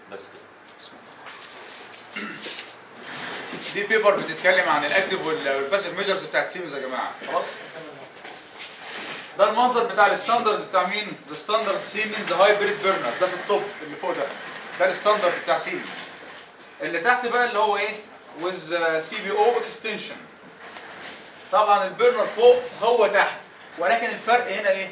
بس كده دي بيبر بتتكلم عن الاكتف والباسيف ميجرز بتاعت سيمنز يا جماعه خلاص ده المنظر بتاع الستاندرد بتاع مين؟ ده ستاندرد سيمنز هايبريد بيرنر ده في التوب اللي فوق ده ده الستاندرد بتاع سيمنز اللي تحت بقى اللي هو ايه؟ ويز سي بي او اكستنشن طبعا البرنر فوق هو تحت ولكن الفرق هنا ايه؟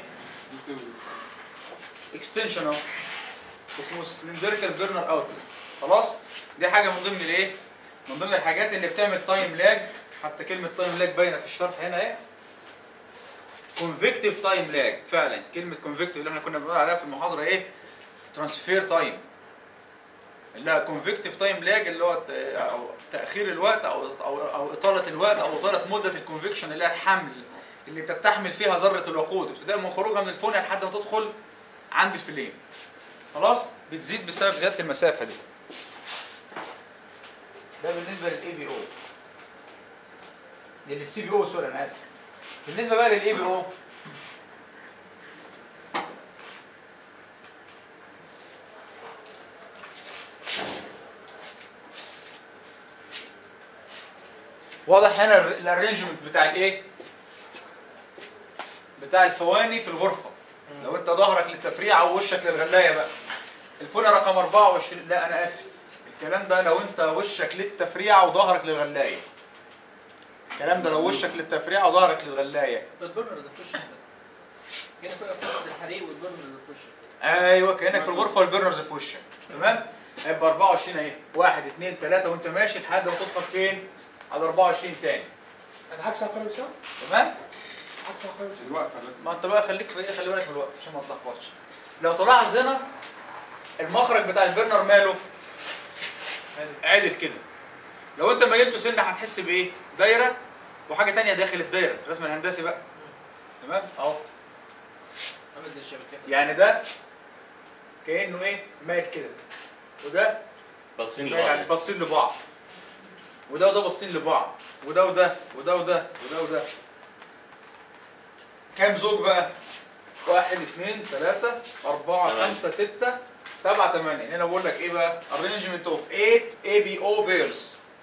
اكستنشن اهو اسمه سلندريكال بيرنر اوتلت خلاص دي حاجه من ضمن الايه من ضمن الحاجات اللي بتعمل تايم لاج حتى كلمه تايم لاج باينه في الشرح هنا اهي كونفكتيف تايم لاج فعلا كلمه كونفكتيف اللي احنا كنا بنقول عليها في المحاضره ايه ترانسفير تايم لا كونفكتيف تايم لاج اللي هو ت- أو تاخير الوقت او او او اطاله الوقت او اطاله مده الكونفكشن اللي هي الحمل اللي انت بتحمل فيها ذره الوقود ابتداء من خروجها من الفونيا لحد ما تدخل عند الفليم خلاص بتزيد بسبب زياده المسافه دي ده بالنسبه للاي بي او للسي بي او سوري انا اسف بالنسبه بقى للاي بي او واضح هنا ال- الارينجمنت بتاع الايه بتاع الفواني في الغرفه لو انت ظهرك للتفريع او وشك للغلايه بقى الفونه رقم 24 لا انا اسف الكلام ده لو انت وشك للتفريع وظهرك للغلايه الكلام ده لو وشك للتفريع وظهرك للغلايه ده البرنر ده في وشك ده هنا كده في وسط الحريق والبرنر ده في وشك ايوه كانك في الغرفه والبرنرز في وشك تمام هيبقى 24 اهي 1 2 3 وانت ماشي لحد ما تدخل فين على 24 تاني انا عكس عقارب الساعه تمام عكس عقارب الساعه الوقفه بس ما انت بقى خليك في ايه خلي بالك من الوقت عشان ما تلخبطش لو تلاحظ هنا المخرج بتاع البرنر ماله عدل كده لو انت ميلته سنه هتحس بايه دايره وحاجه تانية داخل الدايره الرسم الهندسي بقى تمام اهو عامل زي الشبكات يعني ده كانه ايه مايل كده وده باصين مايل لبعض يعني يعني. باصين لبعض وده وده باصين لبعض وده وده وده وده وده وده كام زوج بقى؟ واحد اثنين ثلاثة أربعة تمام. خمسة ستة سبعة ثمانية هنا بقول لك إيه بقى؟ arrangement of 8 ABO pairs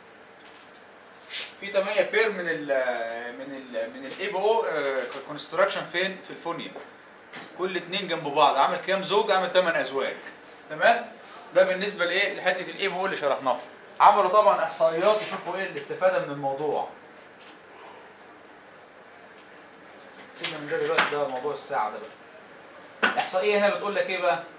في 8 بير من ال من ال من الاي بي او كونستراكشن فين؟ في الفونيا كل اتنين جنب بعض عامل كام زوج؟ عامل 8 ازواج تمام؟ ده بالنسبه لايه؟ لحته الاي بي او اللي شرحناها عملوا طبعا احصائيات يشوفوا ايه الاستفاده من الموضوع سيبنا من ده دلوقتي ده موضوع الساعه ده بقى الاحصائيه هنا بتقول لك ايه بقى؟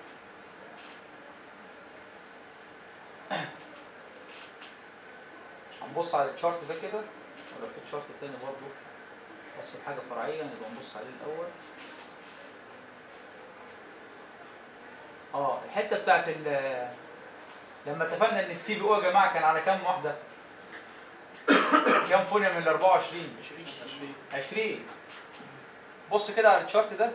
هنبص على الشارت ده كده ولو في الشارت التاني برضه بس حاجه فرعيه نبقى نبص عليه الاول اه الحته بتاعت ال لما اتفقنا ان السي بي او يا جماعه كان على كام واحده؟ كام فونيا من ال 24 20 20 بص كده على الشارت ده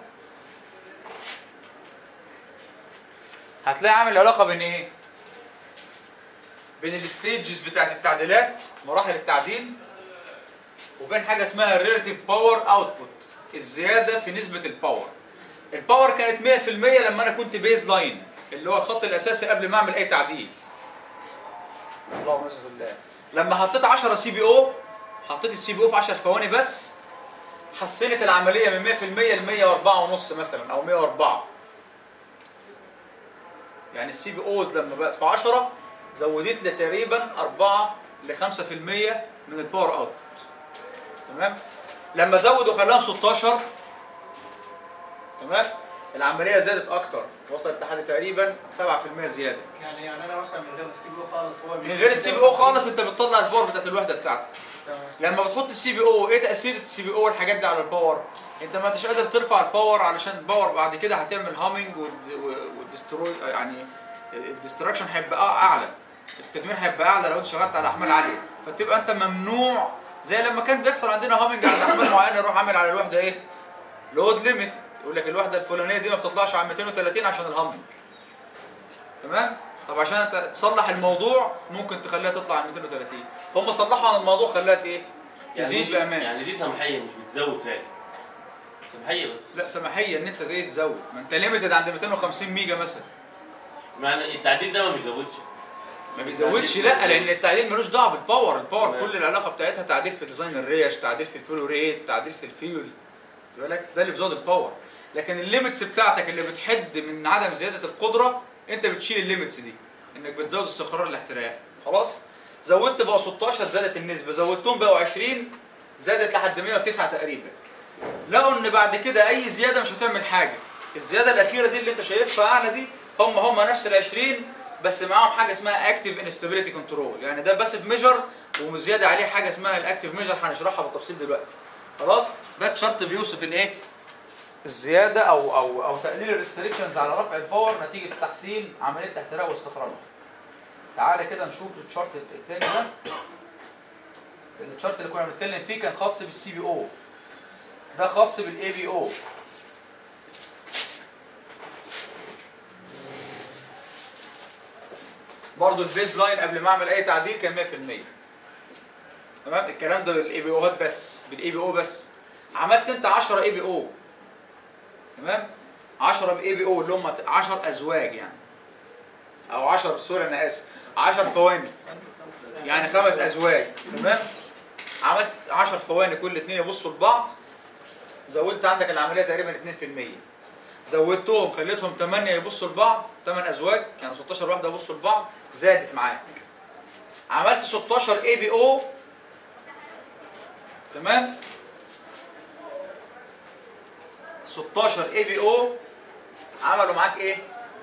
هتلاقي عامل علاقه بين ايه؟ بين الستيجز بتاعت التعديلات مراحل التعديل وبين حاجه اسمها الريلاتيف باور اوتبوت الزياده في نسبه الباور الباور كانت 100% لما انا كنت بيز لاين اللي هو الخط الاساسي قبل ما اعمل اي تعديل اللهم صل الله لما حطيت 10 سي بي او حطيت السي بي او في 10 ثواني بس حسنت العمليه من 100% ل 104 ونص مثلا او 104 يعني السي بي اوز لما بقت في 10 زودت لي تقريبا 4 ل 5% من الباور اوتبوت تمام لما زودوا خلاهم 16 تمام العمليه زادت اكتر وصلت لحد تقريبا 7% زياده يعني يعني انا مثلا من غير السي بي او خالص هو من غير السي بي او خالص انت بتطلع الباور بتاعت الوحده بتاعتك تمام لما بتحط السي بي او ايه تاثير السي بي او والحاجات دي على الباور انت ما انتش قادر ترفع الباور علشان الباور بعد كده هتعمل هامينج والدستروي يعني الدستراكشن هيبقى اعلى التدمير هيبقى اعلى لو انت شغلت على احمال عاليه فتبقى انت ممنوع زي لما كان بيحصل عندنا هامينج عند احمال معينه يروح عامل على الوحده ايه لود ليميت يقول لك الوحده الفلانيه دي ما بتطلعش عن 230 عشان الهامينج تمام طب عشان انت تصلح الموضوع ممكن تخليها تطلع عن 230 هم صلحوا عن الموضوع خلاها ايه تزيد دي- بامان يعني دي سماحيه مش بتزود فعلا سماحيه بس لا سماحيه ان انت ايه تزود ما انت ليميتد عند 250 ميجا مثلا معنى التعديل ده ما بيزودش ما بيزودش لا لان التعديل ملوش دعوه بالباور الباور تمام. كل العلاقه بتاعتها تعديل في ديزاين الريش تعديل في الفلو ريت تعديل في الفيول خد بالك ده اللي بيزود الباور لكن الليميتس بتاعتك اللي بتحد من عدم زياده القدره انت بتشيل الليميتس دي انك بتزود استقرار الاحتراق خلاص زودت بقى 16 زادت النسبه زودتهم بقوا 20 زادت لحد 109 تقريبا لقوا ان بعد كده اي زياده مش هتعمل حاجه الزياده الاخيره دي اللي انت شايفها اعلى دي هم هم نفس ال 20 بس معاهم حاجه اسمها اكتيف انستابيليتي كنترول يعني ده باسيف ميجر وزياده عليه حاجه اسمها الاكتيف ميجر هنشرحها بالتفصيل دلوقتي خلاص ده تشارت بيوصف الايه الزياده او او او تقليل الريستريكشنز على رفع الباور نتيجه تحسين عمليه الاحتراق واستقرارها تعالى كده نشوف التشارت التاني ده التشارت اللي كنا بنتكلم فيه كان خاص بالسي بي او ده خاص بالاي بي او برضه البيز لاين قبل ما اعمل اي تعديل كان 100% تمام الكلام ده بالاي بي اوهات بس بالاي بي او بس عملت انت 10 اي بي او تمام 10 باي بي او اللي هم 10 ازواج يعني او 10 سوري انا اسف 10 فواني يعني خمس ازواج تمام عملت 10 فواني كل اتنين يبصوا لبعض زودت عندك العمليه تقريبا 2% زودتهم خليتهم 8 يبصوا لبعض 8 ازواج يعني 16 واحده يبصوا لبعض زادت معاك عملت 16 اي بي او تمام 16 اي بي او عملوا معاك ايه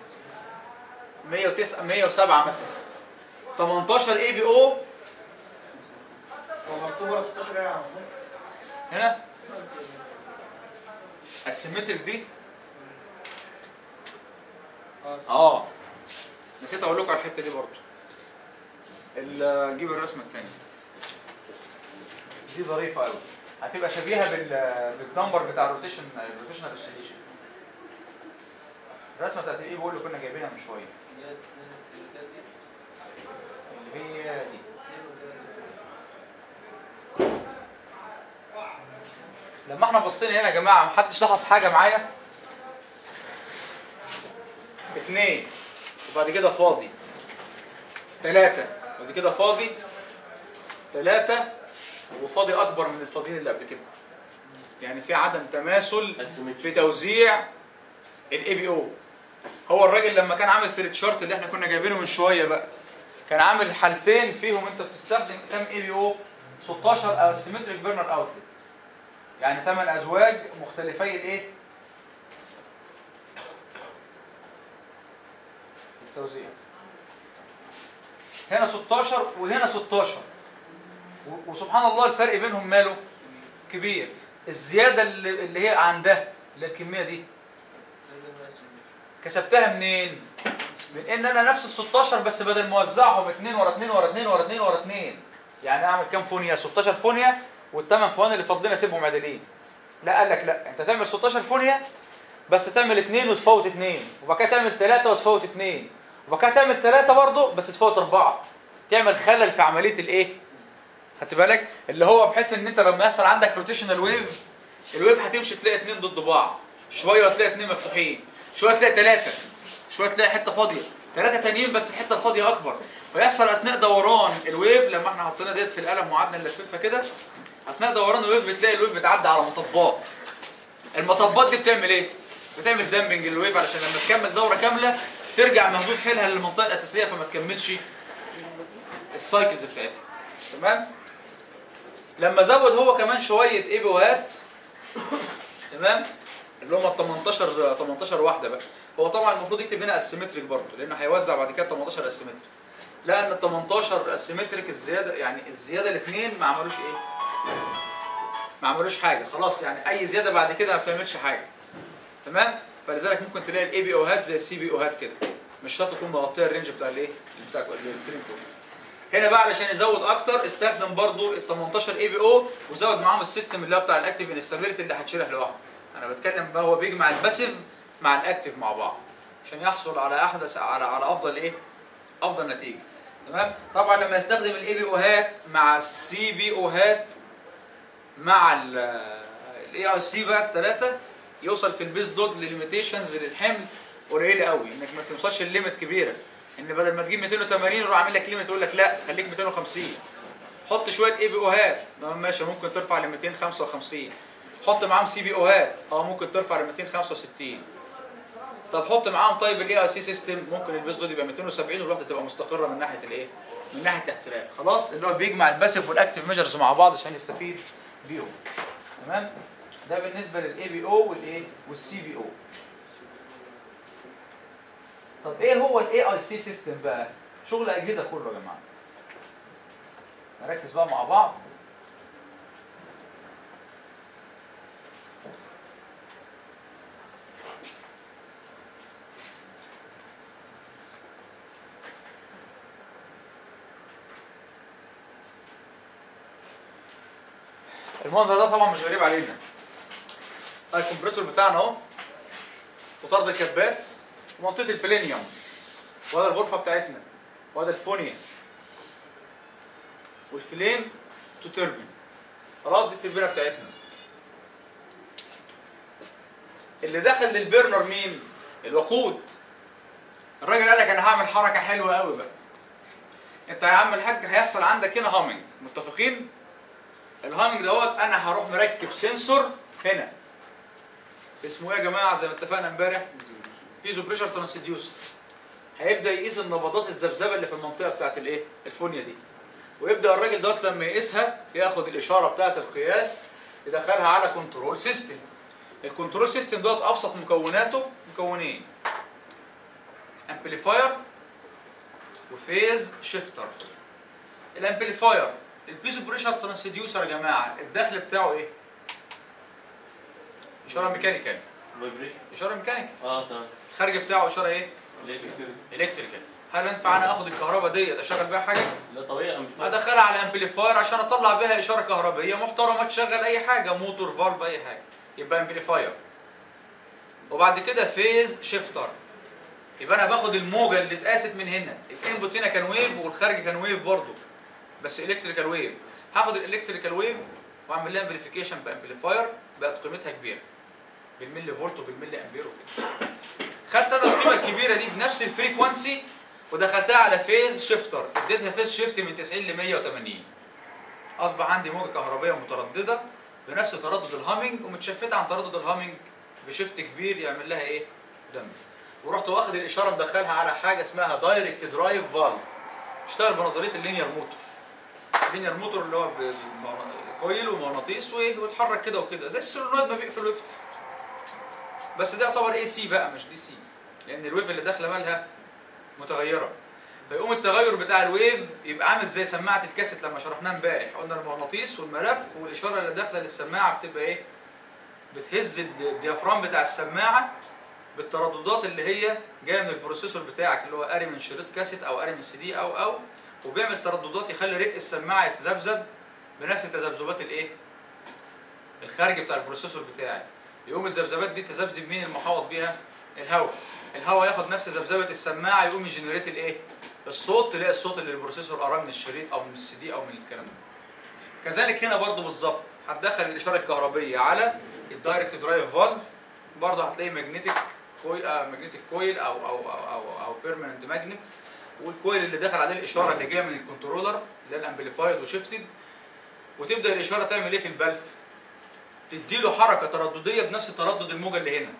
109 107 مثلا 18 اي بي او هو مكتوب ورا 16 يعني هنا السيمتريك دي اه نسيت اقول لكم على الحته دي برضه ال- نجيب الرسمه الثانيه دي ظريفه قوي هتبقى شبيهه بال بالنمبر بتاع الروتيشن الروتيشنال اوسيليشن الرسمه بتاعت الاي بول اللي كنا جايبينها من شويه اللي هي دي لما احنا بصينا هنا يا جماعه محدش لاحظ حاجه معايا اتنين وبعد كده فاضي تلاتة وبعد كده فاضي تلاتة وفاضي اكبر من الفاضيين اللي قبل كده يعني في عدم تماثل في توزيع الاي بي او هو الراجل لما كان عامل في التشارت اللي احنا كنا جايبينه من شويه بقى كان عامل حالتين فيهم انت بتستخدم كام اي بي او 16 اسيمتريك بيرنر اوتلت يعني 8 ازواج مختلفي الايه التوزيع هنا 16 وهنا 16 و- وسبحان الله الفرق بينهم ماله كبير الزياده اللي, اللي هي عن ده اللي هي الكميه دي كسبتها منين من ان انا نفس ال 16 بس بدل ما اوزعهم 2 ورا 2 ورا 2 ورا 2 ورا 2 يعني اعمل كام فونيا 16 فونيا والثمان فواني اللي فاضلين اسيبهم عدلين لا قال لك لا انت تعمل 16 فونيا بس تعمل 2 وتفوت 2 وبعد كده تعمل 3 وتفوت 2 وبعد كده تعمل 3 برضه بس تفوت 4 تعمل خلل في عمليه الايه خدت بالك اللي هو بحيث ان انت لما يحصل عندك روتيشنال ويف الويف هتمشي تلاقي اتنين ضد بعض شويه تلاقي اتنين مفتوحين شويه تلاقي ثلاثه شويه تلاقي حته فاضيه ثلاثه تانيين بس الحته الفاضيه اكبر فيحصل اثناء دوران الويف لما احنا حطينا ديت في القلم وقعدنا نلففها كده اثناء دوران الويف بتلاقي الويف بتعدي على مطبات المطبات دي بتعمل ايه بتعمل دامبنج للويف علشان لما تكمل دوره كامله ترجع مهدود حيلها للمنطقه الاساسيه فما تكملش السايكلز بتاعتها تمام لما زود هو كمان شويه ايبوهات تمام اللي هم ال 18 ز- 18 واحده بقى هو طبعا المفروض يكتب هنا اسيمتريك برضه لانه هيوزع بعد كده 18 اسيمتريك لان ال 18 اسيمتريك الزياده يعني الزياده الاثنين ما عملوش ايه ما عملوش حاجه خلاص يعني اي زياده بعد كده ما بتعملش حاجه تمام فلذلك ممكن تلاقي الاي بي اوهات زي السي بي اوهات كده مش شرط تكون مغطيه الرينج بتاع الايه بتاع الفريم كله هنا بقى علشان يزود اكتر استخدم برضو ال 18 اي بي او وزود معاهم السيستم اللي هو بتاع الاكتيف انستابيليتي اللي هتشرح لوحده انا بتكلم بقى هو بيجمع الباسيف مع الاكتيف مع بعض عشان يحصل على احدث على على افضل ايه افضل نتيجه تمام طبعا لما يستخدم الاي بي اوهات مع السي بي اوهات مع الاي اي سي بقى الثلاثه يوصل في البيس دوت لليميتيشنز للحمل قليله قوي انك ما توصلش الليمت كبيره ان بدل ما تجيب 280 يروح عامل لك ليميت يقول لك لا خليك 250 حط شويه اي بي اوهات تمام ماشي ممكن ترفع ل 255 حط معاهم سي بي اوهات اه ممكن ترفع ل 265 طب حط معاهم طيب الاي اي سي سيستم ممكن البيس لود يبقى 270 والوحده تبقى مستقره من ناحيه الايه؟ من ناحيه الاحتراق خلاص اللي هو بيجمع الباسيف والاكتيف ميجرز مع بعض عشان يستفيد بيهم تمام ده بالنسبه للاي بي او والايه والسي بي او طب ايه هو الاي اي سي سيستم بقى شغل اجهزه كله يا جماعه نركز بقى مع بعض المنظر ده طبعا مش غريب علينا الكمبريسور بتاعنا اهو وطرد الكباس ومنطقه البلينيوم وهذا الغرفه بتاعتنا وهذا الفونيا والفليم تو تربين خلاص دي التربينه بتاعتنا اللي دخل للبرنر مين الوقود الراجل قال لك انا هعمل حركه حلوه قوي بقى انت يا عم الحاج هيحصل عندك هنا هامنج متفقين الهامنج دوت انا هروح مركب سنسور هنا اسمه ايه يا جماعه زي ما اتفقنا امبارح بيزو بريشر ترانسديوسر هيبدا يقيس النبضات الذبذبه اللي في المنطقه بتاعت الايه الفونيا دي ويبدا الراجل دوت لما يقيسها ياخد الاشاره بتاعت القياس يدخلها على كنترول سيستم الكنترول سيستم دوت ابسط مكوناته مكونين امبليفاير وفيز شيفتر الامبليفاير البيزو بريشر ترانسديوسر يا جماعه الدخل بتاعه ايه اشاره ميكانيكال فايبريشن اشاره ميكانيكال اه تمام الخارج بتاعه اشاره ايه ليه كده؟ الكتريكال هل ينفع انا اخد الكهرباء ديت اشغل بيها حاجه لا طبيعي امبليفاير ادخلها على امبليفاير عشان اطلع بيها اشاره كهربائيه محترمه تشغل اي حاجه موتور فالف اي حاجه يبقى امبليفاير وبعد كده فيز شيفتر يبقى انا باخد الموجه اللي اتقاست من هنا الانبوت هنا كان ويف والخارج كان ويف برضه بس الكتريكال ويف هاخد الالكتريكال ويف واعمل لها امبليفيكيشن بامبليفاير بقت قيمتها كبيره بالملي فولت وبالملي امبير وكده خدت انا القيمه الكبيره دي بنفس الفريكوانسي ودخلتها على فيز شيفتر اديتها فيز شيفت من 90 ل 180 اصبح عندي موجه كهربائيه متردده بنفس تردد الهامينج ومتشفته عن تردد الهامينج بشيفت كبير يعمل لها ايه دمج ورحت واخد الاشاره مدخلها على حاجه اسمها دايركت درايف فالف اشتغل بنظريه اللينير موتور اللينير موتور اللي هو ب- كويل ومغناطيس وايه ويتحرك كده وكده زي السولنويد ما بيقفل ويفتح بس ده يعتبر اي سي بقى مش دي سي لان الويف اللي داخله مالها متغيره فيقوم التغير بتاع الويف يبقى عامل زي سماعه الكاسيت لما شرحناها امبارح قلنا المغناطيس والملف والاشاره اللي داخله للسماعه بتبقى ايه بتهز الد- الديافرام بتاع السماعه بالترددات اللي هي جايه من البروسيسور بتاعك اللي هو قاري من شريط كاسيت او قاري من سي دي او او وبيعمل ترددات يخلي رق السماعه يتذبذب بنفس تذبذبات الايه الخارجي بتاع البروسيسور بتاعي يقوم الذبذبات دي تذبذب مين المحاوط بيها الهواء الهواء ياخد نفس ذبذبه السماعه يقوم يجنريت الايه الصوت تلاقي الصوت اللي البروسيسور قراه من الشريط او من السي دي او من الكلام ده كذلك هنا برضو بالظبط هتدخل الاشاره الكهربيه على الدايركت درايف فالف برضه هتلاقي ماجنتيك كويل آه ماجنتيك كويل او او او او, أو بيرمننت ماجنت والكويل اللي دخل عليه الاشاره اللي جايه من الكنترولر اللي هي الامبليفايد وشيفتد وتبدا الاشاره تعمل ايه في البلف تديله حركه تردديه بنفس تردد الموجه اللي هنا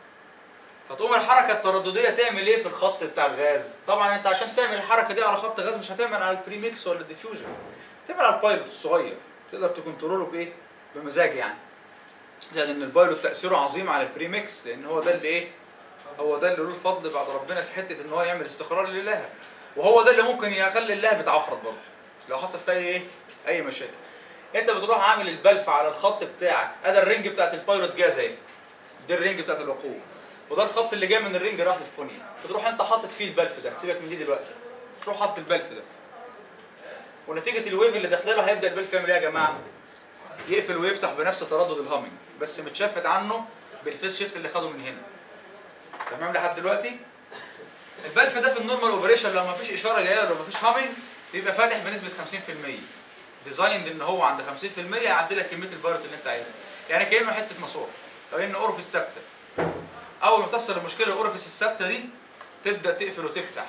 فتقوم الحركه التردديه تعمل ايه في الخط بتاع الغاز طبعا انت عشان تعمل الحركه دي على خط غاز مش هتعمل على البريميكس ولا الديفيوجن تعمل على البايلوت الصغير تقدر تكنترول بايه بمزاج يعني زائد ان البايلوت تاثيره عظيم على البريميكس لان هو ده اللي ايه هو ده اللي له الفضل بعد ربنا في حته ان هو يعمل استقرار للهب وهو ده اللي ممكن يخلي اللهب يتعفرط برضه لو حصل فيه ايه اي مشاكل انت بتروح عامل البلف على الخط بتاعك ادي الرنج بتاعت البايلوت جاز اهي دي الرنج بتاعت الوقود وده الخط اللي جاي من الرنج راح للفونيا بتروح انت حاطط فيه البلف ده سيبك من دي دلوقتي تروح حاطط البلف ده ونتيجه الويف اللي داخله له هيبدا البلف يعمل ايه يا جماعه يقفل ويفتح بنفس تردد الهامينج بس متشفت عنه بالفيس شيفت اللي خده من هنا تمام لحد دلوقتي البلف ده في النورمال اوبريشن لو ما فيش اشاره جايه له ما فيش هامينج بيبقى فاتح بنسبه 50% ديزايند ان هو عند 50% يعدي لك كميه البايروت اللي انت عايزها يعني كانه حته ماسوره كانه اورفيس ثابته اول ما تحصل المشكله الاورفيس الثابته دي تبدا تقفل وتفتح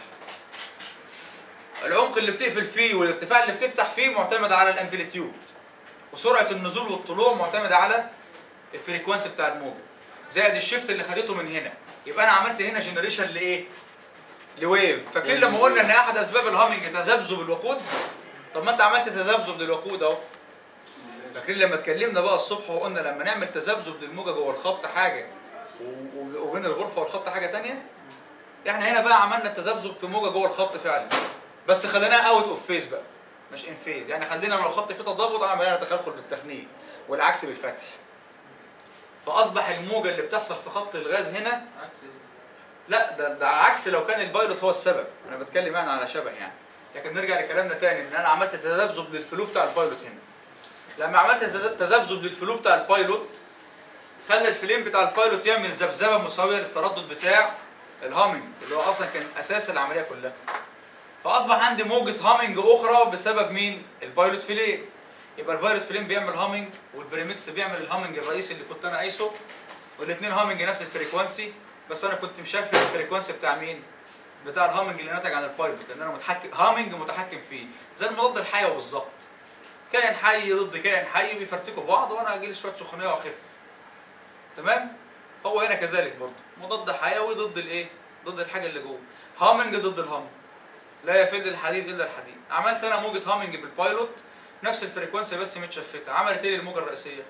العمق اللي بتقفل فيه والارتفاع اللي بتفتح فيه معتمد على الامبليتيود وسرعه النزول والطلوع معتمده على الفريكوانسي بتاع الموجه زائد الشيفت اللي خدته من هنا يبقى انا عملت هنا جنريشن لايه لويف فاكرين لما قلنا ان احد اسباب الهامينج تذبذب الوقود طب ما انت عملت تذبذب للوقود اهو فاكرين لما اتكلمنا بقى الصبح وقلنا لما نعمل تذبذب للموجه جوه الخط حاجه و- و- وبين الغرفه والخط حاجه تانية احنا هنا بقى عملنا التذبذب في موجه جوه الخط فعلا بس خليناها اوت اوف فيز بقى مش ان فيز يعني خلينا لو الخط فيه تضاغط عملنا تخلخل بالتخنيق والعكس بالفتح فاصبح الموجه اللي بتحصل في خط الغاز هنا عكس لا ده ده عكس لو كان البايلوت هو السبب انا بتكلم يعني على شبه يعني لكن نرجع لكلامنا تاني ان انا عملت تذبذب للفلو بتاع البايلوت هنا لما عملت تز- تذبذب للفلو بتاع البايلوت خلى الفليم بتاع البايلوت يعمل ذبذبه مساويه للتردد بتاع الهامينج اللي هو اصلا كان اساس العمليه كلها فاصبح عندي موجه هامينج اخرى بسبب مين البايلوت فليم يبقى البايلوت فليم بيعمل هامينج والبريمكس بيعمل الهامينج الرئيسي اللي كنت انا قايسه والاثنين هامينج نفس الفريكوانسي بس انا كنت مشفت الفريكوانسي بتاع مين بتاع الهامينج اللي ناتج عن البايلوت لان انا متحكم هامينج متحكم فيه زي المضاد الحيوي بالظبط كائن حي ضد كائن حي بيفرتكوا بعض وانا اجي لي شويه سخونيه واخف تمام هو هنا كذلك برضه مضاد حيوي ضد الايه ضد الحاجه اللي جوه هامينج ضد الهامينج لا يفيد الحديد الا الحديد عملت انا موجه هامينج بالبايلوت نفس الفريكوانسي بس متشفته عملت ايه للموجه الرئيسيه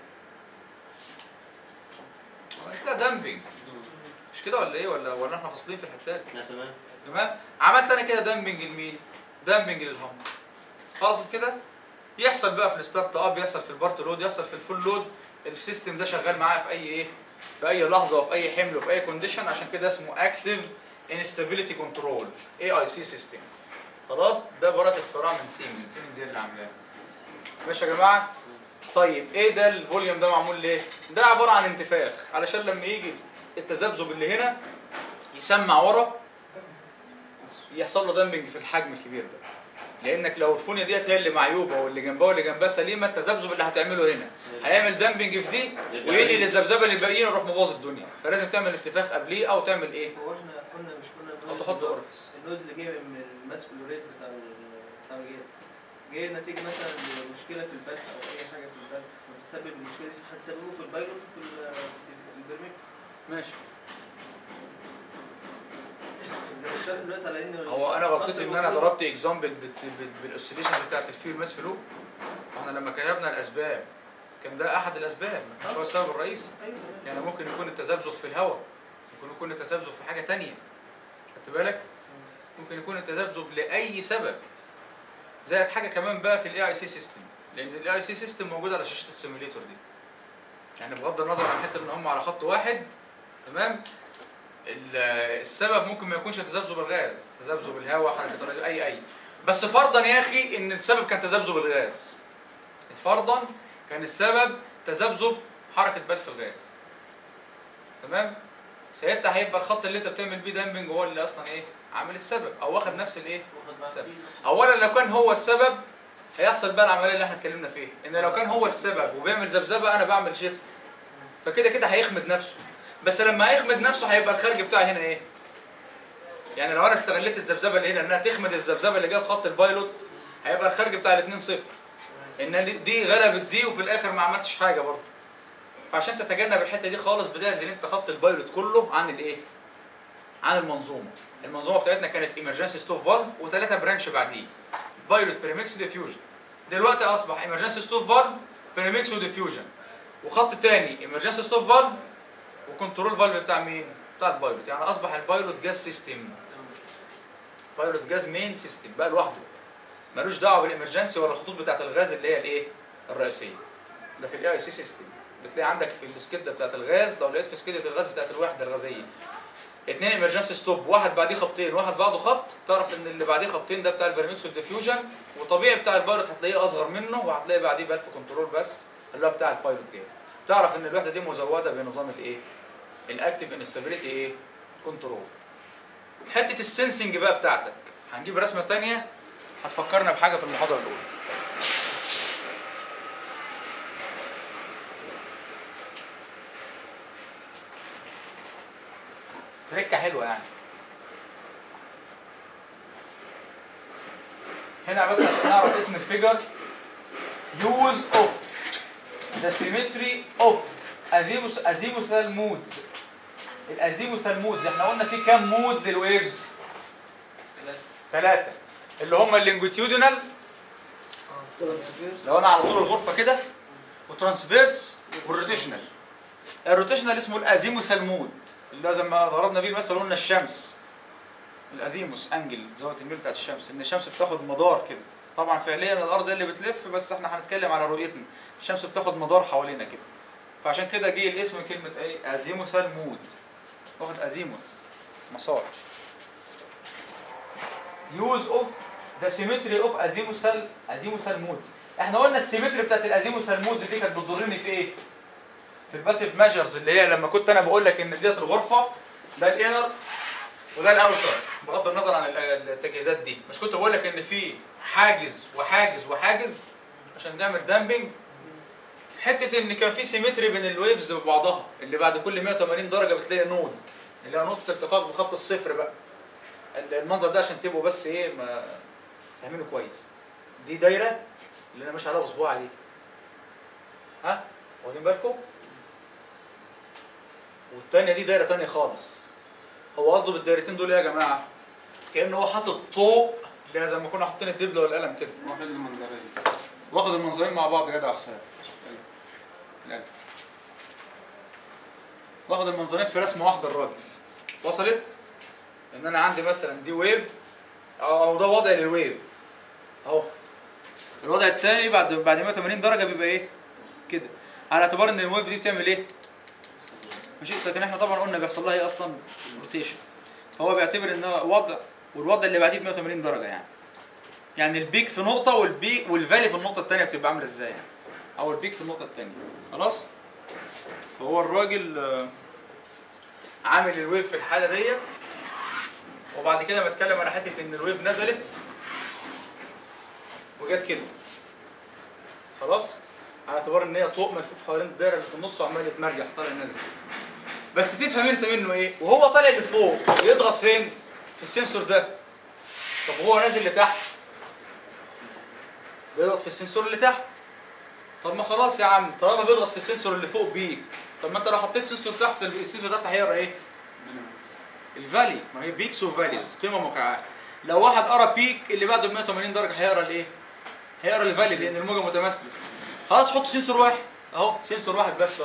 عملت لها دامبنج مش كده ولا ايه ولا ولا احنا فاصلين في الحتات لا تمام تمام عملت انا كده دامبنج لمين دامبنج للهام خلصت كده يحصل بقى في الستارت اب يحصل في البارت لود يحصل في الفول لود السيستم ده شغال معايا في اي ايه في اي لحظه وفي اي حمل وفي اي كونديشن عشان كده اسمه اكتيف انستابيليتي كنترول اي اي سي سيستم خلاص ده براءه اختراع من سيمنز سيمنز هي اللي عاملاه ماشي يا جماعه طيب ايه ده الفوليوم ده معمول ليه ده عباره عن انتفاخ علشان لما يجي التذبذب اللي هنا يسمع ورا يحصل له دامبنج في الحجم الكبير ده لانك لو الفونيا ديت هي اللي معيوبه واللي جنبها واللي جنبها سليمه التذبذب اللي هتعمله هنا هيعمل دامبنج في دي وينقل الذبذبه للباقيين ويروح مبوظ الدنيا فلازم تعمل انتفاخ قبليه او تعمل ايه هو احنا كنا مش كنا او النويز تحط اللي- اورفيس النويز اللي جاي من الماس فلوريت بتاع ال- بتاع الجهاز جاي نتيجة مثلا مشكلة في البلف أو أي حاجة في البلف فبتسبب المشكلة دي هتسببه في البايلوت وفي ال- في البرميكس ماشي بس الشرح دلوقتي على إن هو انا غلطت ان انا الخط ضربت اكزامبل بالاوسيليشنز بتاعت الفيل ماس فلو واحنا لما كتبنا الاسباب كان ده احد الاسباب ما كانش هو السبب الرئيسي أيوه تمام. يعني ممكن يكون التذبذب في الهواء ممكن يكون التذبذب في حاجه تانية خدت بالك ممكن يكون التذبذب لاي سبب زائد حاجه كمان بقى في الاي اي سي سيستم لان الاي اي سي سيستم موجود على شاشه السيموليتور دي يعني بغض النظر عن حته ان هم على خط واحد تمام ال- السبب ممكن ما يكونش تذبذب الغاز تذبذب الهواء حركه الراديو اي اي بس فرضا يا اخي ان السبب كان تذبذب الغاز فرضا كان السبب تذبذب حركه بلف الغاز تمام ساعتها هيبقى الخط اللي انت بتعمل بيه دامبنج هو اللي اصلا ايه عامل السبب او واخد نفس الايه واخد معاك السبب. فيه. اولا لو كان هو السبب هيحصل بقى العمليه اللي احنا اتكلمنا فيها ان لو كان هو السبب وبيعمل ذبذبه انا بعمل شيفت فكده كده هيخمد نفسه بس لما هيخمد نفسه هيبقى الخارج بتاعي هنا ايه يعني لو انا استغليت الذبذبه اللي هنا انها تخمد الذبذبه اللي جايه في خط البايلوت هيبقى الخارج بتاع الاثنين صفر ان دي- دي غلبت دي وفي الاخر ما عملتش حاجه برضه فعشان تتجنب الحته دي خالص بتعزل انت خط البايلوت كله عن الايه عن المنظومه المنظومه بتاعتنا كانت ايمرجنسي ستوب فالف وثلاثه برانش بعديه بايلوت بريمكس ديفيوجن دلوقتي اصبح ايمرجنسي ستوب فالف بريمكس وديفيوجن وخط تاني ايمرجنسي ستوب فالف وكنترول فالف بتاع مين بتاع البايلوت يعني اصبح البايلوت جاز سيستم بايلوت جاز مين سيستم بقى لوحده ملوش دعوه بالامرجنسي ولا الخطوط بتاعت الغاز اللي هي الايه الرئيسيه ده في الاي اي سي سيستم بتلاقي عندك في السكيده بتاعت الغاز لو لقيت في سكيده الغاز بتاعت الوحده الغازيه اتنين ايمرجنسي ستوب واحد بعديه خطين واحد بعده خط تعرف ان اللي بعديه خطين ده بتاع البرميكس والديفيوجن وطبيعي بتاع البايلوت هتلاقيه اصغر منه وهتلاقي بعديه بلف كنترول بس اللي هو بتاع البايلوت جاي تعرف ان الوحده دي مزوده بنظام الايه الاكتيف انستابيليتي ايه كنترول حته السنسنج بقى بتاعتك هنجيب رسمه تانية هتفكرنا بحاجه في المحاضره الاولى تركه حلوه يعني هنا بس عشان نعرف اسم الفيجر use of the symmetry of azimuth azimuthal modes الازيموثال مودز احنا قلنا في كام مود للويفز ثلاثة اللي هم اللينجوتيودينال لو انا على طول الغرفة كده وترانسفيرس والروتيشنال الروتيشنال اسمه الازيموثال مود اللي هو زي ما ضربنا بيه المثل قلنا الشمس الازيموس انجل زاويه الميل بتاعت الشمس ان الشمس بتاخد مدار كده طبعا فعليا الارض هي اللي بتلف بس احنا هنتكلم على رؤيتنا الشمس بتاخد مدار حوالينا كده فعشان كده جه الاسم كلمه ايه ازيموثال مود واخد ازيموث مسار يوز اوف ذا سيمتري اوف ازيموثال ازيموثال مود احنا قلنا السيمتري بتاعت الازيموثال مود دي كانت بتضرني في ايه في الباسيف ميجرز اللي هي لما كنت انا بقول لك ان ديت الغرفه ده الانر وده الاوتر بغض النظر عن ال- التجهيزات دي مش كنت بقول لك ان في حاجز وحاجز وحاجز عشان نعمل دامبنج حته ان كان في سيمتري بين الويفز وبعضها اللي بعد كل 180 درجه بتلاقي نود اللي هي نقطه التقاط بخط الصفر بقى ال- المنظر ده عشان تبقوا بس ايه ما فاهمينه كويس دي دايره اللي انا ماشي عليها بصباعي دي ها واخدين بالكم والتانية دي دايره تانية خالص هو قصده بالدايرتين دول ايه يا جماعه كانه هو حاطط طوق اللي هي زي ما كنا حاطين الدبله والقلم كده واخد المنظرين واخد المنظرين مع بعض جدع حسام لا واخد المنظرين في رسمه واحده الراجل وصلت ان انا عندي مثلا دي ويف او أو ده وضع للويف اهو الوضع الثاني بعد بعد 180 درجه بيبقى ايه كده على اعتبار ان الويف دي بتعمل ايه ماشي لكن احنا طبعا قلنا بيحصل لها ايه اصلا روتيشن فهو بيعتبر ان هو وضع والوضع اللي بعديه ب 180 درجه يعني يعني البيك في نقطة والبيك والفالي في النقطة التانية بتبقى عاملة ازاي يعني أو البيك في النقطة التانية خلاص فهو الراجل آه، عامل الويف في الحالة ديت وبعد كده بتكلم على حتة إن الويف نزلت وجت كده خلاص على اعتبار إن هي طوق ملفوف حوالين الدايرة اللي في النص وعمال يتمرجح طالع نازل بس تفهم أنت منه إيه وهو طالع لفوق يضغط فين؟ في السنسور ده طب وهو نازل لتحت بيضغط في السنسور اللي تحت طب ما خلاص يا عم طالما بيضغط في السنسور اللي فوق بيك طب ما انت لو حطيت سنسور تحت السنسور تحت هيقرا ايه؟ الفالي ما هي بيكس وفاليز قيمه موقعات لو واحد قرا بيك اللي بعده ب 180 درجه هيقرا الايه؟ هيقرا الفالي لان الموجه متماثله خلاص حط سنسور واحد اهو سنسور واحد بس اهو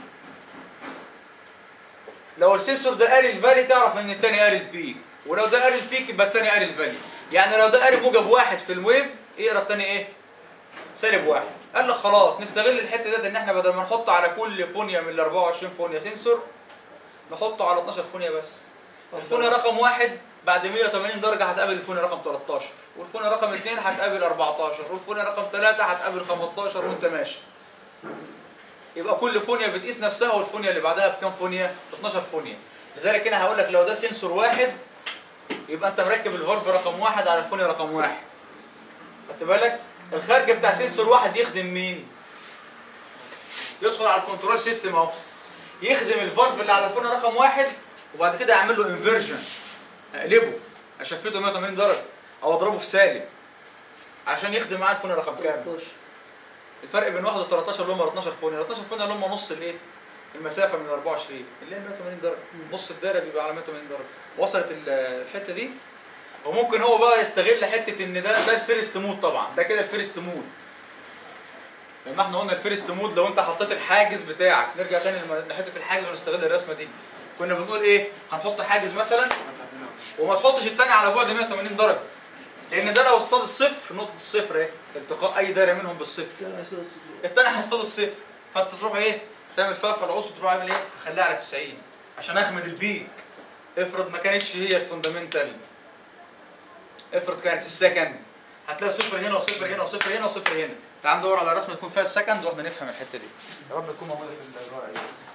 لو السنسور ده قاري الفالي تعرف ان التاني قاري البيك ولو ده قاري البيك يبقى التاني قاري الفالي يعني لو ده قاري موجب واحد في الويف يقرا التاني ايه؟ سالب واحد قال لك خلاص نستغل الحته ديت ان احنا بدل ما نحط على كل فونيا من ال 24 فونيا سنسور نحطه على 12 فونيا بس الفونيا رقم واحد بعد 180 درجه هتقابل الفونيا رقم 13 والفونيا رقم 2 هتقابل 14 والفونيا رقم 3 هتقابل 15 وانت ماشي يبقى كل فونيا بتقيس نفسها والفونيا اللي بعدها بكام فونيا 12 فونيا لذلك هنا هقول لك لو ده سنسور واحد يبقى انت مركب الفالف رقم واحد على الفونيا رقم واحد خدت بالك الخارج بتاع سنسور واحد يخدم مين يدخل على الكنترول سيستم اهو يخدم الفالف اللي على الفونيا رقم واحد وبعد كده اعمل له انفيرجن اقلبه اشفته 180 درجه او اضربه في سالب عشان يخدم معاه الفونيا رقم كام 13 الفرق بين 1 و 13 اللي هم 12 فونيا 12 فونيا اللي هم نص الايه المسافه من 24 اللي هي 180 درجه نص الدايره بيبقى على 180 درجه وصلت ال- الحته دي وممكن هو بقى يستغل حته ان ده ده الفيرست مود طبعا ده كده الفيرست مود لما احنا قلنا الفيرست مود لو انت حطيت الحاجز بتاعك نرجع تاني لم- لحته الحاجز ونستغل الرسمه دي كنا بنقول ايه هنحط حاجز مثلا وما تحطش التاني على بعد 180 درجه لان ده لو اصطاد الصفر نقطه الصفر ايه التقاء اي دايره منهم بالصفر كان هيصير الصفر. التاني هيصطاد الصفر فانت تروح ايه تعمل فيها العصر تروح عامل ايه تخليها على 90 عشان اخمد البيك افرض ما كانتش هي الفوندامنتال افرض كانت السكند هتلاقي صفر هنا وصفر هنا وصفر هنا وصفر هنا تعال ندور على رسمه تكون فيها السكند واحنا نفهم الحته دي يا رب تكون موجوده في الورقه دي بس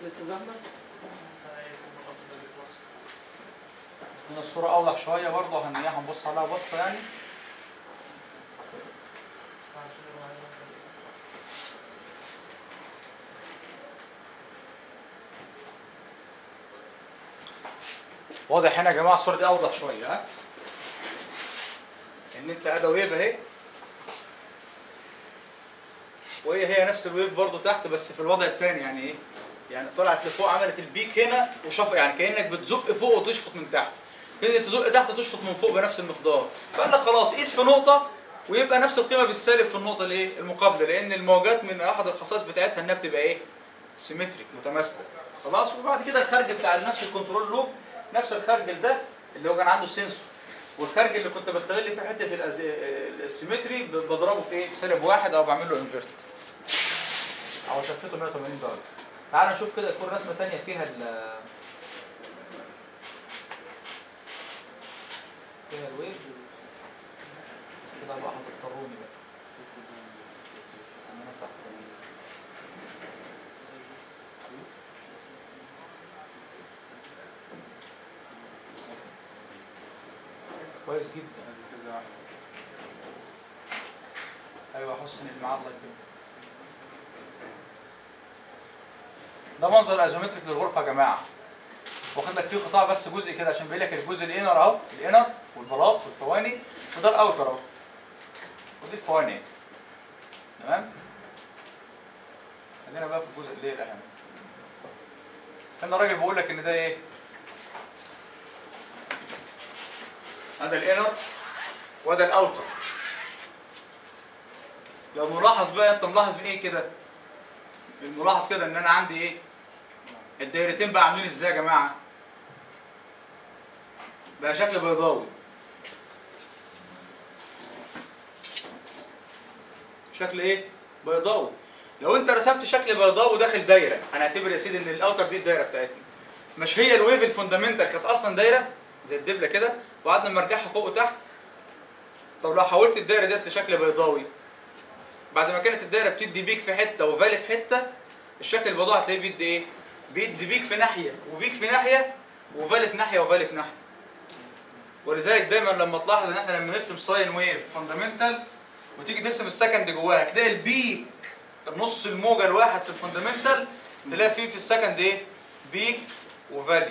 لسه زحمه هنا الصورة أوضح شوية برضه هن إيه هنبص عليها بصة يعني واضح هنا يا جماعة الصورة دي أوضح شوية ها إن أنت أدا ويف أهي وهي هي نفس الويف برضه تحت بس في الوضع الثاني يعني إيه؟ يعني طلعت لفوق عملت البيك هنا وشف يعني كأنك بتزق فوق وتشفط من تحت كده تزق تحت وتشفط من فوق بنفس المقدار فقال لك خلاص قيس في نقطة ويبقى نفس القيمة بالسالب في النقطة الايه المقابلة لأن الموجات من أحد الخصائص بتاعتها إنها بتبقى إيه سيمتريك متماثلة خلاص وبعد كده الخارج بتاع نفس الكنترول لوب نفس الخارج ده اللي هو كان عنده السنسور والخارج اللي كنت بستغل فيه حتة الأز- السيمتري بضربه في ايه في سالب واحد أو بعمل له انفرت أو شفته 180 درجة تعال نشوف كده يكون رسمة تانية فيها ال فيها الويف كده بقى هتضطروني بقى أنا تحت كويس جدا ايوه حسن المعادله كده ده منظر ايزومتريك للغرفه يا جماعه واخد لك فيه قطاع بس جزء كده عشان بيقول لك الجزء الانر اهو الانر والبلاط والفواني وده الاوتر اهو ودي الفواني تمام خلينا بقى في الجزء اللي هي الاهم هنا الراجل بيقول لك ان ده ايه هذا الانر وده الاوتر لو ملاحظ بقى انت ملاحظ من ايه كده الملاحظ كده ان انا عندي ايه الدايرتين بقى عاملين ازاي يا جماعه بقى شكل بيضاوي شكل ايه بيضاوي لو انت رسمت شكل بيضاوي داخل دايره هنعتبر يا سيدي ان الاوتر دي الدايره بتاعتنا مش هي الويف الفوندامنتال كانت اصلا دايره زي الدبله كده وقعدنا نرجعها فوق وتحت طب لو حولت الدايره ديت لشكل بيضاوي بعد ما كانت الدايره بتدي بيك في حته وفالي في حته الشكل البيضاوي هتلاقيه بيدي ايه بيدي بيك في ناحيه وبيك في ناحيه وفالي في ناحيه وفالي في ناحيه ولذلك دايما لما تلاحظ ان احنا لما نرسم ساين ويف فاندامنتال وتيجي ترسم السكند جواها هتلاقي البيك نص الموجه الواحد في الفاندامنتال تلاقي فيه في السكند ايه بيك وفالي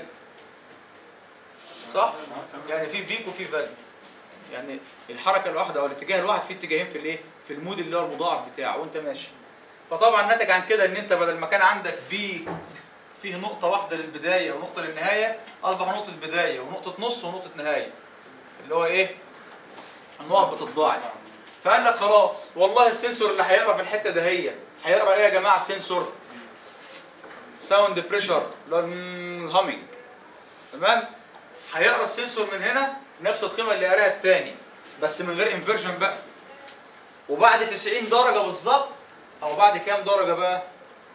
صح يعني في بيك وفي فالي يعني الحركه الواحده او الاتجاه الواحد في اتجاهين في الايه في المود اللي هو المضاعف بتاعه وانت ماشي فطبعا نتج عن كده ان انت بدل ما كان عندك بيك فيه نقطه واحده للبدايه ونقطه للنهايه اصبح نقطه بدايه ونقطه نص ونقطه نهايه اللي هو ايه النقط بتتضاعف فقال لك خلاص والله السنسور اللي هيقرا في الحته ده هي هيقرا ايه يا جماعه السنسور ساوند بريشر اللي هو الهامينج تمام هيقرا السنسور من هنا نفس القيمه اللي قراها الثاني بس من غير انفرجن بقى وبعد 90 درجه بالظبط او بعد كام درجه بقى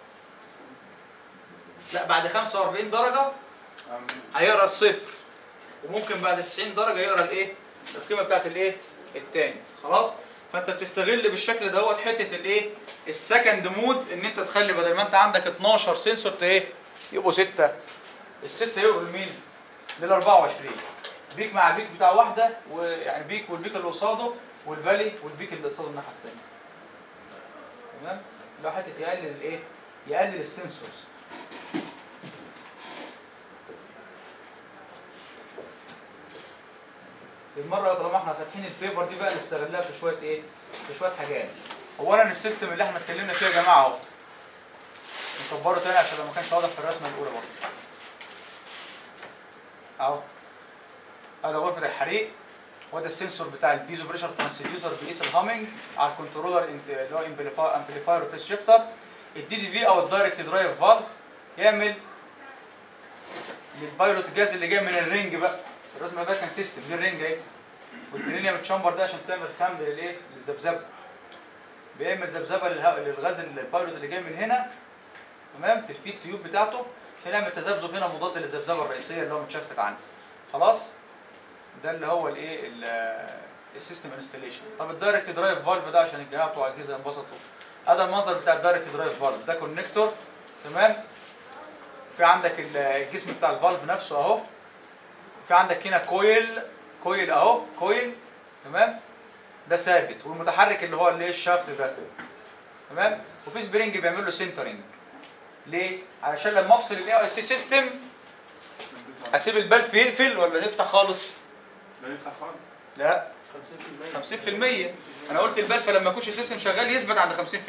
لا بعد 45 درجه هيقرا الصفر وممكن بعد 90 درجه يقرا الايه القيمه بتاعت الايه الثاني خلاص فانت بتستغل بالشكل دوت حته الايه السكند مود ان انت تخلي بدل ما انت عندك 12 سنسور ت- ايه يبقوا 6 الستة يقروا لمين لل 24 بيك مع بيك بتاع واحده ويعني بيك والبيك اللي قصاده والفالي والبيك اللي قصاده الناحيه الثانيه تمام لو حته يقلل الايه يقلل السنسورز بالمره طالما احنا فاتحين البيبر دي بقى نستغلها في شويه ايه في شويه حاجات اولا السيستم اللي احنا اتكلمنا فيه يا جماعه اهو نكبره تاني عشان لو ما كانش واضح في الرسمه الاولى برضه اهو هذا غرفه الحريق وده السنسور بتاع البيزو بريشر ترانسديوسر بيقيس الهامينج على الكنترولر انت- اللي هو امبليفاير امبليفاير وفيس شيفتر الدي دي في او الدايركت درايف فالف يعمل للبايلوت الجاز اللي جاي من الرينج بقى الرسمه ده كان سيستم دي الرينج اهي والبريليوم تشامبر ده عشان تعمل خمر للايه للذبذبه بيعمل ذبذبه للهواء للغاز البايلوت اللي جاي من هنا تمام في الفيد تيوب بتاعته عشان يعمل تذبذب هنا مضاد للذبذبه الرئيسيه اللي هو متشفت عنها خلاص ده اللي هو الايه ال- السيستم انستليشن طب الدايركت درايف فالف ده عشان الجماعه بتوع اجهزه انبسطوا هذا المنظر بتاع الدايركت درايف فالف ده كونكتور تمام في عندك ال- الجسم بتاع الفالف نفسه اهو في عندك هنا كويل كويل اهو كويل تمام ده ثابت والمتحرك اللي هو اللي إيه الشافت ده تمام وفي سبرينج بيعمل له سنترنج ليه علشان لما افصل الاي اي سي سيستم اسيب البلف يقفل ولا يفتح خالص ما ينفع خالص لا 50% 50% انا قلت البلف لما يكونش السيستم شغال يثبت عند 50%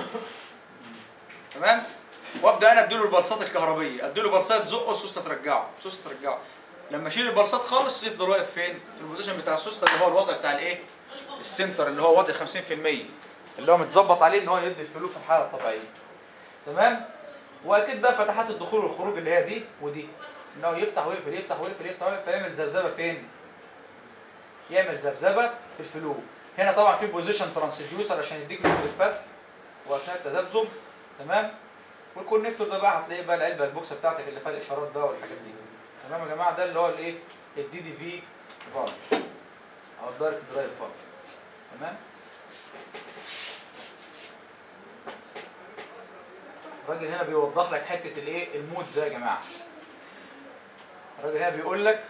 تمام وابدا انا اديله البلصات الكهربيه اديله بلصات زقه السوسته ترجعه السوسته ترجعه لما اشيل البلصات خالص يفضل واقف فين في البوزيشن بتاع السوسته اللي هو الوضع بتاع الايه السنتر اللي هو وضع 50% اللي هو متظبط عليه ان هو يدي الفلو في الحاله الطبيعيه تمام واكيد بقى فتحات الدخول والخروج اللي هي دي ودي ان هو يفتح ويقفل يفتح ويقفل يفتح ويقفل فيعمل ذبذبه فين يعمل ذبذبه في الفلو هنا طبعا في بوزيشن ترانسديوسر عشان يديك نقطه الفتح واثناء التذبذب تمام والكونكتور ده بقى هتلاقيه بقى العلبه البوكس بتاعتك اللي فيها الاشارات بقى والحاجات دي تمام يا جماعه ده اللي هو الايه الدي دي في فالف او الدايركت درايف فالف تمام الراجل هنا بيوضح لك حته الايه المود ده يا جماعه الراجل هنا بيقول لك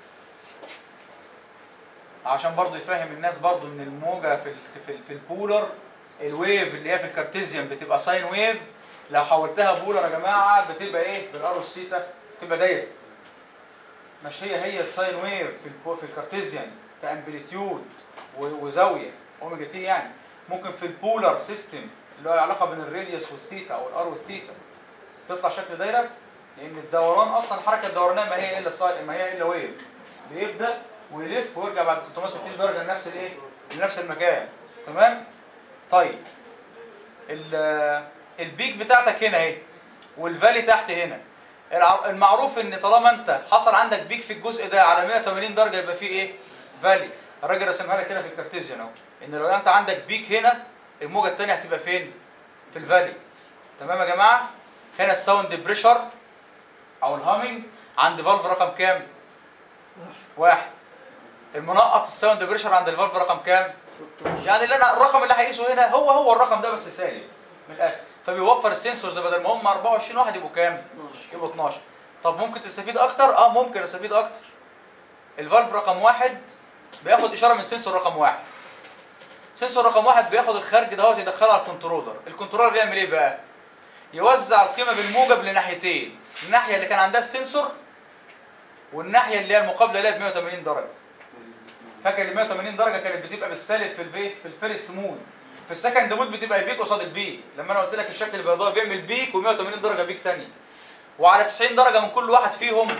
عشان برضو يفهم الناس برضو ان الموجه في ال في, ال في البولر الويف اللي هي في الكارتيزيان بتبقى ساين ويف لو حولتها بولر يا جماعه بتبقى ايه بالارو سيتا بتبقى دايره مش هي هي الساين ويف في البو في الكارتيزيان كامبليتيود و- وزاويه اوميجا تي يعني ممكن في البولر سيستم اللي هو علاقه بين الراديوس والثيتا او الار والثيتا تطلع شكل دايره لان الدوران اصلا الحركه الدورانيه ما هي الا ساين ما هي الا ويف بيبدا ويلف ويرجع بعد 360 درجه لنفس الايه لنفس المكان تمام طيب ال- البيك بتاعتك هنا اهي والفالي تحت هنا الع- المعروف ان طالما انت حصل عندك بيك في الجزء ده على 180 درجه يبقى فيه ايه فالي الراجل رسمها لك كده في الكارتيزيان اهو ان لو انت عندك بيك هنا الموجه الثانيه هتبقى فين في الفالي تمام يا جماعه هنا الساوند بريشر او الهامينج عند فالف رقم كام واحد المنقط الساوند بريشر عند الفالف رقم كام يعني اللي انا الرقم اللي هيقيسه هنا هو هو الرقم ده بس سالب من الاخر فبيوفر السنسورز بدل ما هم 24 واحد يبقوا كام يبقوا 12 طب ممكن تستفيد اكتر اه ممكن استفيد اكتر الفالف رقم واحد بياخد اشاره من سنسور رقم واحد سنسور رقم واحد بياخد الخارج دوت يدخله على الكنترولر الكنترولر يعمل ايه بقى يوزع القيمه بالموجب لناحيتين الناحيه اللي كان عندها السنسور والناحيه اللي هي المقابله ليها ب 180 درجه فاكر ال 180 درجه كانت بتبقى بالسالب في الفي في الفيرست مود في السكند مود بتبقى البيك قصاد البيك لما انا قلت لك الشكل البيضاوي بيعمل بيك و180 درجه بيك تاني وعلى 90 درجه من كل واحد فيهم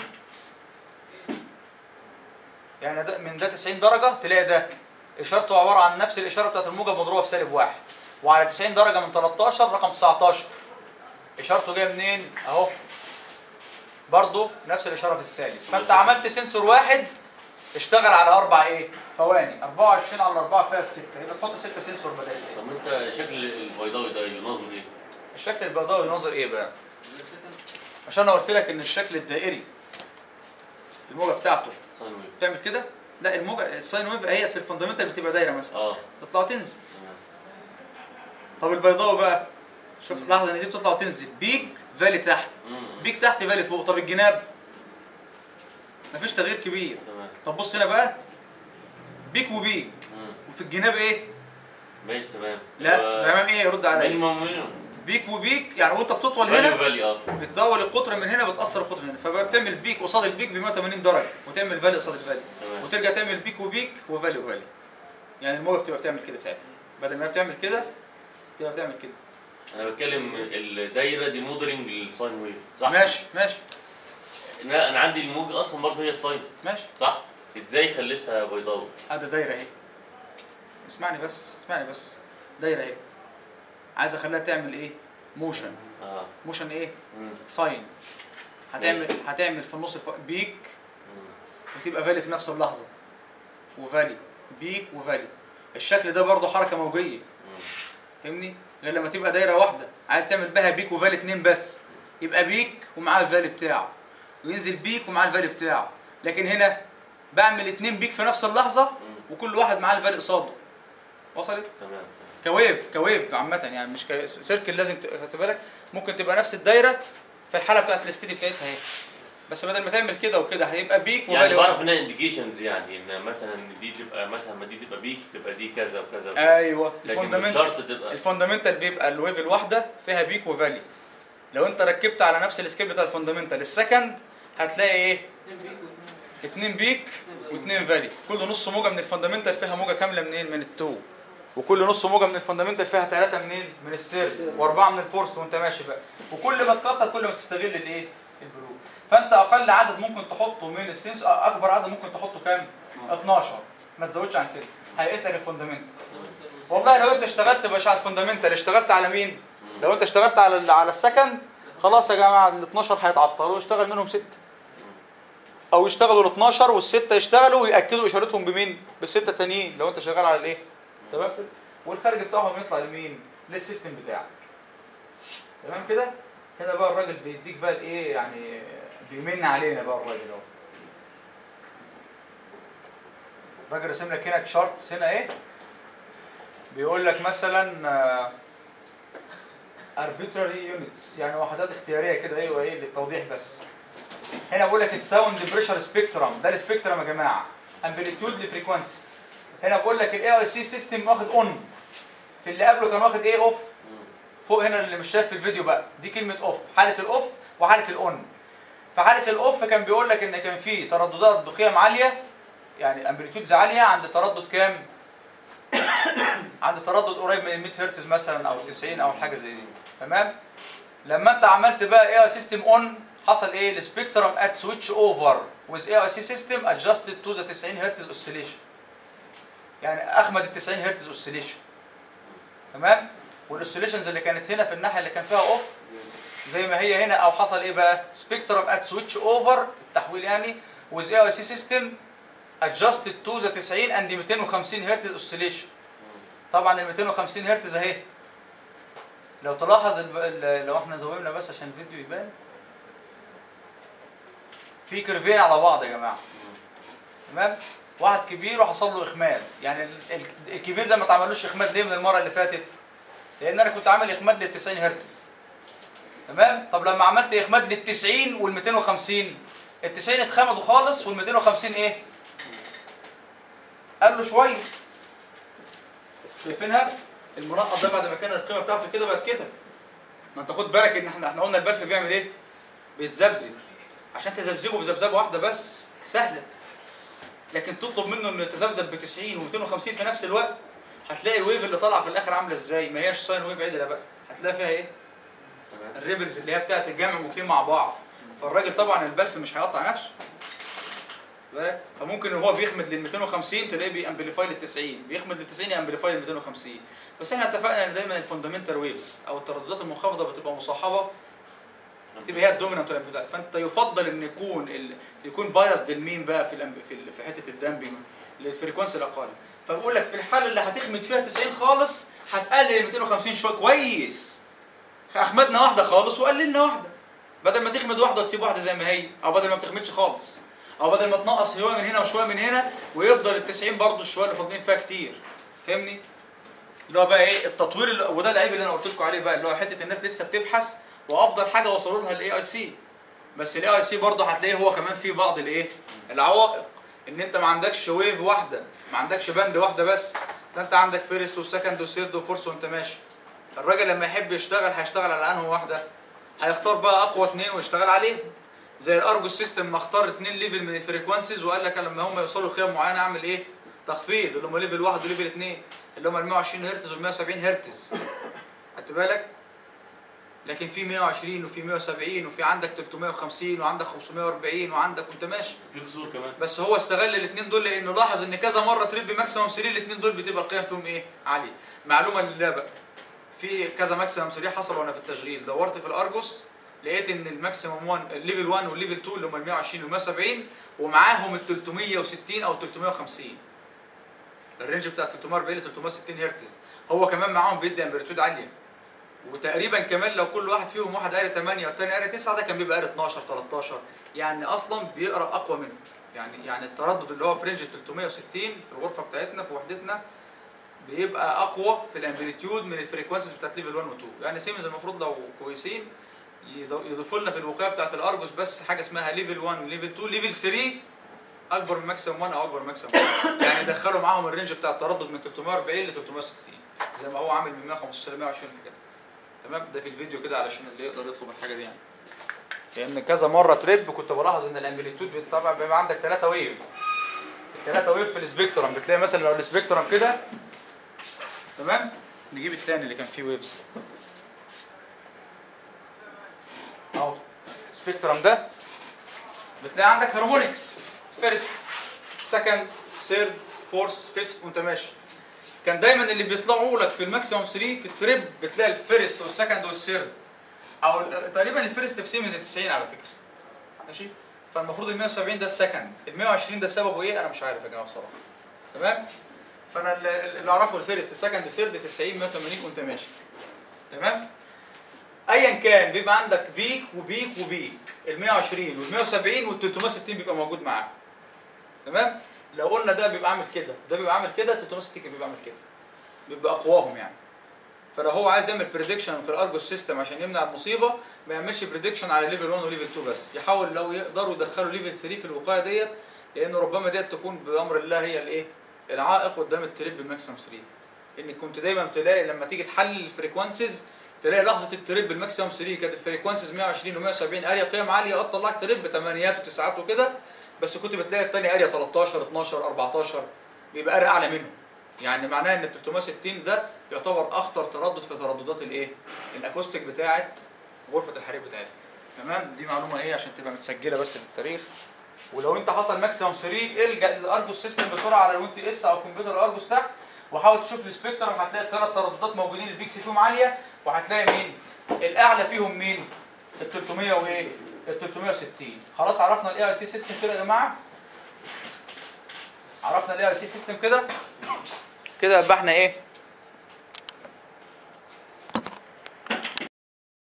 يعني ده من ده 90 درجه تلاقي ده اشارته عباره عن نفس الاشاره بتاعت الموجب مضروبه بسالب واحد وعلى 90 درجه من 13 رقم 19 اشارته جايه منين اهو برضه نفس الاشاره في السالب فانت عملت سنسور واحد اشتغل على اربع ايه فواني 24 على 4 فيها السته يبقى تحط سته سنسور بدل ايه طب ما انت شكل البيضاوي ده يناظر ايه؟ الشكل البيضاوي ينظر ايه بقى عشان انا قلت لك ان الشكل الدائري الموجه بتاعته ساين ويف بتعمل كده لا الموجه الساين ويف هي في الفندمنتال بتبقى دايره مثلا اه تطلع وتنزل تمام طب البيضاوي بقى شوف لاحظ ان دي بتطلع وتنزل بيك فالي تحت مم. بيك تحت فالي فوق طب الجناب مفيش تغيير كبير تمام طب بص هنا بقى بيك وبيك مم. وفي الجناب ايه ماشي تمام لا تمام ايه رد عليا مينيمم مينيمم بيك وبيك يعني وانت بتطول فاليو هنا فاليو اه بتطول القطر من هنا بتاثر القطر هنا فبقى بتعمل بيك قصاد البيك ب 180 درجه وتعمل فالي قصاد الفالي تمام وترجع تعمل بيك وبيك وفالي وفالي يعني الموجه بتبقى بتعمل كده ساعتها بدل ما هي بتعمل كده تبقى بتعمل كده انا بتكلم الدايره دي موديلنج للساين ويف صح؟ ماشي ماشي انا انا عندي الموج اصلا برضه هي الساين ماشي صح؟ ازاي خليتها بيضاوي؟ ادي دايره اهي اسمعني بس اسمعني بس دايره اهي عايز اخليها تعمل ايه موشن اه موشن ايه مم. ساين هتعمل هتعمل في النص ف- بيك مم. وتبقى فالي في نفس اللحظه وفالي بيك وفالي الشكل ده برضه حركه موجيه مم. فاهمني غير لما تبقى دايره واحده عايز تعمل بها بيك وفالي اتنين بس يبقى بيك ومعاه الفالي بتاعه وينزل بيك ومعاه الفالي بتاعه لكن هنا بعمل اتنين بيك في نفس اللحظه مم. وكل واحد معاه الفالي قصاده وصلت تمام كويف كويف عامه يعني مش ك- سيركل لازم ت- خدت بالك ممكن تبقى نفس الدايره في الحاله بتاعت الاستدي بتاعتها اهي بس بدل ما تعمل كده وكده هيبقى بيك يعني وفالي بعرف انها انديكيشنز يعني ان مثلا دي تبقى مثلا ما دي تبقى بيك تبقى دي كذا وكذا وكذا. ايوه لكن مش الفوندامنت شرط تبقى الفوندامنتال بيبقى الويف الواحده فيها بيك وفالي لو انت ركبت على نفس السكيل بتاع الفوندامنتال السكند هتلاقي ايه اتنين بيك واتنين اتنين بيك واتنين فالي كل نص موجه من الفوندامنتال فيها موجه كامله منين من التو وكل نص موجه من الفوندامنتال فيها ثلاثه منين من السير واربعه من الفورس وانت ماشي بقى وكل ما تكتر كل ما تستغل الايه البلوك فانت اقل عدد ممكن تحطه من السنس اكبر عدد ممكن تحطه كام 12 ما تزودش عن كده هيقيس لك الفوندامنتال والله لو انت اشتغلت مش على الفوندامنتال اشتغلت على مين لو انت اشتغلت على ال- على السكند خلاص يا جماعه ال 12 هيتعطلوا واشتغل منهم سته او يشتغلوا ال 12 والسته يشتغلوا وياكدوا اشارتهم بمين بالسته التانيين لو انت شغال على الايه تمام كده والخارج بتاعهم يطلع لمين للسيستم بتاعك تمام كده هنا بقى الراجل بيديك بقى الايه يعني بيمن علينا بقى الراجل اهو الراجل راسم لك هنا تشارت هنا ايه بيقول لك مثلا آه، arbitrary units يعني وحدات اختياريه كده ايوه ايه للتوضيح بس هنا بقول لك الساوند بريشر سبيكترم ده السبيكترم يا جماعه امبليتيود لفريكوانسي هنا بقول لك الاي اي سي سيستم واخد اون في اللي قبله كان واخد ايه اوف فوق هنا اللي مش شايف في الفيديو بقى دي كلمه اوف حاله الاوف وحاله الاون في حاله الاوف كان بيقول لك ان كان في ترددات بقيم عاليه يعني امبليتيودز عاليه عند تردد كام عند تردد قريب من 100 هرتز مثلا او 90 او حاجه زي دي تمام لما انت عملت بقى اي اي سيستم اون حصل ايه السبيكترم ات سويتش اوفر with اي اي سي سيستم adjusted to the 90 هرتز اوسيليشن يعني اخمد ال 90 هرتز اوسيليشن تمام والاوسيليشنز اللي كانت هنا في الناحيه اللي كان فيها اوف زي ما هي هنا او حصل ايه بقى سبيكترم ات سويتش اوفر التحويل يعني with اي اي سي سيستم adjusted to the 90 and 250 هرتز اوسيليشن طبعا ال 250 هرتز اهي لو تلاحظ الب... ال- لو احنا زومنا بس عشان الفيديو يبان في كيرفين على بعض يا جماعه تمام واحد كبير وحصل له اخماد يعني ال- ال- الكبير ده ما اتعملوش اخماد ليه من المره اللي فاتت لان انا كنت عامل اخماد لل 90 هرتز تمام طب لما عملت اخماد لل 90 وال 250 ال 90 اتخمدوا خالص وال 250 ايه قال له شويه شايفينها المنقط ده بعد ما كان القيمه بتاعته كده بقت كده ما انت خد بالك ان احنا احنا قلنا البلف بيعمل ايه بيتذبذب عشان تذبذبه بذبذبه واحده بس سهله لكن تطلب منه انه يتذبذب ب 90 و250 في نفس الوقت هتلاقي الويف اللي طالعه في الاخر عامله ازاي ما هياش ساين ويف عدله بقى هتلاقي فيها ايه تمام الريبلز اللي هي بتاعت الجمع موجودين مع بعض فالراجل طبعا البلف مش هيقطع نفسه بالك؟ فممكن ان هو بيخمد لل 250 تلاقيه بيامبليفاي لل 90 بيخمد لل 90 يامبليفاي لل 250 بس احنا اتفقنا ان دايما الفوندامنتال ويفز او الترددات المنخفضه بتبقى مصاحبه بتبقى هي الدومينانت والامبليفاي فانت يفضل ان يكون ال... يكون بايس للمين بقى في الأمب... في, ال... في حته الدامبنج للفريكونسي الاقل فبقول لك في الحاله اللي هتخمد فيها 90 خالص هتقلل ال 250 شويه كويس اخمدنا واحده خالص وقللنا واحده بدل ما تخمد واحده وتسيب واحده زي ما هي او بدل ما بتخمدش خالص او بدل ما تنقص شويه من هنا وشويه من هنا ويفضل ال 90 برضه الشويه اللي فاضلين فيها كتير فاهمني اللي هو بقى ايه التطوير اللي وده العيب اللي انا قلت لكم عليه بقى اللي هو حته الناس لسه بتبحث وافضل حاجه وصلوا لها الاي اي سي بس الاي اي سي برضه هتلاقيه هو كمان فيه بعض الايه العوائق ان انت ما عندكش ويف واحده ما عندكش باند واحده بس ده انت عندك فيرست وسكند وثيرد وفورس وانت ماشي الراجل لما يحب يشتغل هيشتغل على انهي واحده هيختار بقى اقوى اثنين ويشتغل عليهم زي الارجو سيستم ما اختار اثنين ليفل من الفريكوانسيز وقال لك لما هم يوصلوا لقيم معينه اعمل ايه تخفيض اللي هم ليفل واحد وليفل اثنين اللي هم ال 120 هرتز وال 170 هرتز خدت بالك لكن في 120 وفي 170 وفي عندك 350 وعندك 540 وعندك وانت ماشي في كسور كمان بس هو استغل الاثنين دول لانه لاحظ ان كذا مره تريب بماكسيمم 3 الاثنين دول بتبقى القيم فيهم ايه عاليه معلومه لله بقى في كذا ماكسيمم 3 حصل وانا في التشغيل دورت في الارجوس لقيت ان الماكسيمم 1 الليفل 1 والليفل 2 اللي هم ال 120 وال 170 ومعاهم ال 360 او 350 الرينج بتاع 340 ل 360 هرتز هو كمان معاهم بيدي امبليتيود عاليه وتقريبا كمان لو كل واحد فيهم واحد قاري 8 والتاني قاري 9 ده كان بيبقى قاري 12 13 يعني اصلا بيقرا اقوى منه يعني يعني التردد اللي هو في رينج 360 في الغرفه بتاعتنا في وحدتنا بيبقى اقوى في الامبليتيود من الفريكوانسيز بتاعت ليفل 1 و 2 يعني سيمنز المفروض لو كويسين يض- يضيفوا لنا في الوقايه بتاعت الارجوس بس حاجه اسمها ليفل 1 ليفل 2 ليفل 3 اكبر من ماكسيموم 1 او اكبر من ماكسيموم 1 يعني يدخلوا معاهم الرينج بتاع التردد من 340 ل 360 زي ما هو عامل من 115 ل 120 الحاجات دي. تمام ده في الفيديو كده علشان اللي يقدر يطلب الحاجه دي يعني لان كذا مره تريب كنت بلاحظ ان الامبليتود طبعا بيبقى عندك ثلاثه ويف الثلاثه ويف في السبيكترم بتلاقي مثلا لو السبيكترم كده تمام نجيب الثاني اللي كان فيه ويفز اهو السبيكترم ده بتلاقي عندك هارمونكس فيرست سكند ثيرد فورث فيفث وانت ماشي كان دايما اللي بيطلعوا لك في الماكسيموم 3 في التريب بتلاقي الفيرست والسكند والثيرد او ال- تقريبا الفيرست في سيمز 90 على فكره ماشي فالمفروض ال 170 ده السكند ال 120 ده سببه ايه انا مش عارف يا جماعه بصراحه تمام فانا اللي اللي اعرفه الفيرست السكند ثيرد 90 180 وانت ماشي تمام ايا كان بيبقى عندك بيك وبيك وبيك ال 120 وال 170 وال 360 بيبقى موجود معاك تمام لو قلنا ده بيبقى عامل كده ده بيبقى عامل كده 360 بيبقى عامل كده بيبقى اقواهم يعني فلو هو عايز يعمل بريدكشن في الارجوس سيستم عشان يمنع المصيبه ما يعملش بريدكشن على ليفل 1 وليفل 2 بس يحاول لو يقدروا يدخلوا ليفل 3 في الوقايه ديت لان ربما ديت تكون بامر الله هي الايه العائق قدام التريب بالماكسيمم 3 ان كنت دايما تلاقي لما تيجي تحلل الفريكوانسيز تلاقي لحظه التريب بالماكسيمم 3 كانت الفريكوانسيز 120 و170 اريا قيم عاليه اه طلعت تريب بثمانيات وتسعات وكده بس كنت بتلاقي الثانيه اريا 13 12 14 بيبقى اريا اعلى منهم يعني معناه ان ال 360 ده يعتبر اخطر تردد في ترددات الايه الاكوستيك بتاعه غرفه الحريق بتاعتك تمام دي معلومه ايه عشان تبقى متسجله بس في التاريخ ولو انت حصل ماكسيمم 3 الجا للارجوس سيستم بسرعه على الوين تي اس او كمبيوتر الارجوس تحت وحاول تشوف السبيكترم هتلاقي الثلاث ترددات موجودين البيكس فيهم عاليه وهتلاقي مين الاعلى فيهم مين ال 300 وايه ال 360 خلاص عرفنا الاي اي سي سيستم كده يا جماعه عرفنا الاي اي سي سيستم كده كده يبقى احنا ايه